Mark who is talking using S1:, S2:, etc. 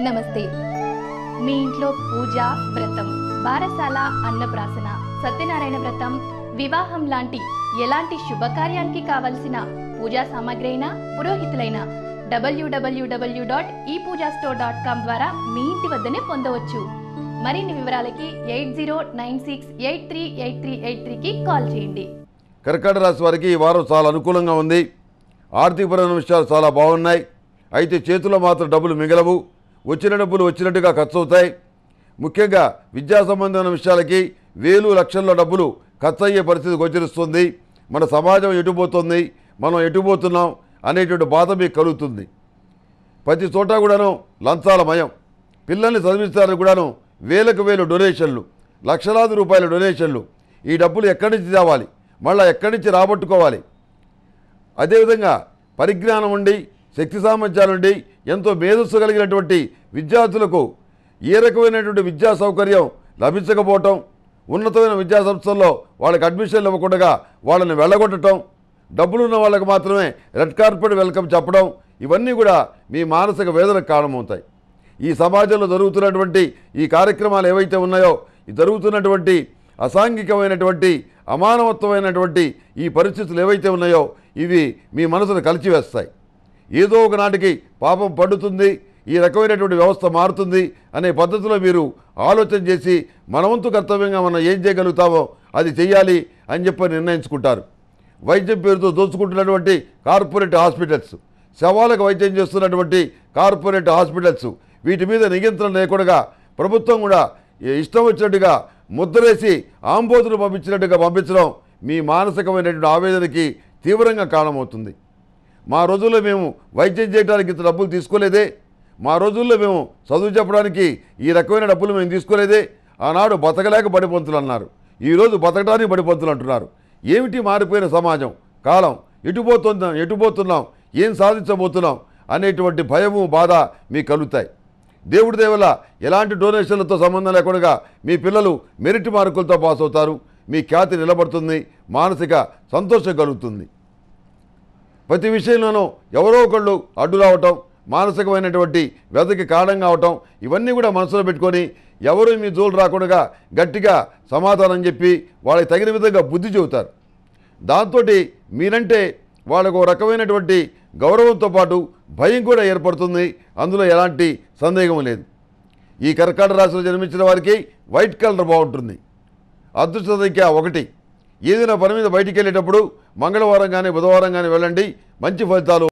S1: నమస్తే మీ ఇంట్లో పూజ వ్రతం బారసాల అన్నప్రాసన సత్యనారాయణ వ్రతం వివాహం లాంటి ఎలాంటి శుభకార్యానికి కావలసిన పూజా సామాగ్రి అయినా పురోహితులైన డబ్ల్యూడబ్ల్యూడబ్ల్యూ డాట్ ఈ పూజా స్టోర్ డాట్ కామ్ ద్వారా మీ ఇంటి వద్దనే పొందవచ్చు మరిన్ని వివరాలకి eight zero nine six eight three eight three eight త్రీకి కాల్ చేయండి
S2: కర్కాటక రాశి వారికి ఈ వారం చాలా అనుకూలంగా ఉంది ఆర్థికపరమైన విషయాలు చాలా బాగున్నాయి అయితే చేతిలో మాత్రం డబ్బులు మిగలవు వచ్చిన డబ్బులు వచ్చినట్టుగా ఖర్చు అవుతాయి ముఖ్యంగా విద్యా సంబంధమైన విషయాలకి వేలు లక్షల్లో డబ్బులు ఖర్చు అయ్యే పరిస్థితి గోచరిస్తుంది మన సమాజం ఎటుపోతుంది మనం ఎటుపోతున్నాం అనేటువంటి బాధ మీకు కలుగుతుంది ప్రతి చోట కూడాను లంచాల మయం పిల్లల్ని చదివిస్తారని కూడాను వేలకు వేలు డొనేషన్లు లక్షలాది రూపాయల డొనేషన్లు ఈ డబ్బులు ఎక్కడి నుంచి తేవాలి మళ్ళీ ఎక్కడి నుంచి రాబట్టుకోవాలి అదేవిధంగా పరిజ్ఞానం ఉండి శక్తి సామర్థ్యాలు ఉండి ఎంతో మేధస్సు కలిగినటువంటి విద్యార్థులకు ఏ రకమైనటువంటి విద్యా సౌకర్యం లభించకపోవటం ఉన్నతమైన విద్యా సంస్థల్లో వాళ్ళకి అడ్మిషన్లు ఇవ్వకుండా వాళ్ళని వెళ్ళగొట్టడం డబ్బులున్న వాళ్ళకి మాత్రమే రెడ్ కార్పెట్ వెల్కమ్ చెప్పడం ఇవన్నీ కూడా మీ మానసిక వేదనకు కారణమవుతాయి ఈ సమాజంలో జరుగుతున్నటువంటి ఈ కార్యక్రమాలు ఏవైతే ఉన్నాయో ఈ జరుగుతున్నటువంటి అసాంఘికమైనటువంటి అమానవత్వమైనటువంటి ఈ పరిస్థితులు ఏవైతే ఉన్నాయో ఇవి మీ మనసును కలిచివేస్తాయి ఏదో ఒక నాటికి పాపం పడుతుంది ఈ రకమైనటువంటి వ్యవస్థ మారుతుంది అనే పద్ధతిలో మీరు ఆలోచన చేసి మనవంతు కర్తవ్యంగా మనం ఏం చేయగలుగుతామో అది చెయ్యాలి అని చెప్పి నిర్ణయించుకుంటారు వైద్యం పేరుతో దోచుకుంటున్నటువంటి కార్పొరేట్ హాస్పిటల్స్ శవాలకు వైద్యం చేస్తున్నటువంటి కార్పొరేట్ హాస్పిటల్స్ వీటి మీద నియంత్రణ లేకుండా ప్రభుత్వం కూడా ఇష్టం వచ్చినట్టుగా ముద్రేసి ఆంబోతులు పంపించినట్టుగా పంపించడం మీ మానసికమైనటువంటి ఆవేదనకి తీవ్రంగా కారణమవుతుంది మా రోజుల్లో మేము వైద్యం చేయడానికి ఇంత డబ్బులు తీసుకోలేదే మా రోజుల్లో మేము చదువు చెప్పడానికి ఈ రకమైన డబ్బులు మేము తీసుకోలేదే ఆనాడు బతకలేక బడిపంతులు అన్నారు ఈరోజు బతకడానికి బడిపంతులు అంటున్నారు ఏమిటి మారిపోయిన సమాజం కాలం ఎటుపోతున్నాం ఎటుపోతున్నాం ఏం సాధించబోతున్నాం అనేటువంటి భయము బాధ మీకు కలుగుతాయి దేవుడి దేవల ఎలాంటి డొనేషన్లతో సంబంధం లేకుండా మీ పిల్లలు మెరిట్ మార్కులతో పాస్ అవుతారు మీ ఖ్యాతి నిలబడుతుంది మానసిక సంతోషం కలుగుతుంది ప్రతి విషయంలోనూ ఎవరో ఒకళ్ళు అడ్డు రావటం మానసికమైనటువంటి వ్యధకి కారణం కావటం ఇవన్నీ కూడా మనసులో పెట్టుకొని ఎవరు మీ జోలు రాకుండా గట్టిగా సమాధానం చెప్పి వాళ్ళకి తగిన విధంగా బుద్ధి చెబుతారు దాంతో మీరంటే వాళ్ళకు ఒక రకమైనటువంటి గౌరవంతో పాటు భయం కూడా ఏర్పడుతుంది అందులో ఎలాంటి సందేహం లేదు ఈ కర్కాటక రాశిలో జన్మించిన వారికి వైట్ కలర్ బాగుంటుంది అదృష్ట సంఖ్య ఒకటి ఏదైనా పని మీద బయటికి వెళ్ళేటప్పుడు మంగళవారం కానీ బుధవారం కానీ వెళ్ళండి మంచి ఫలితాలు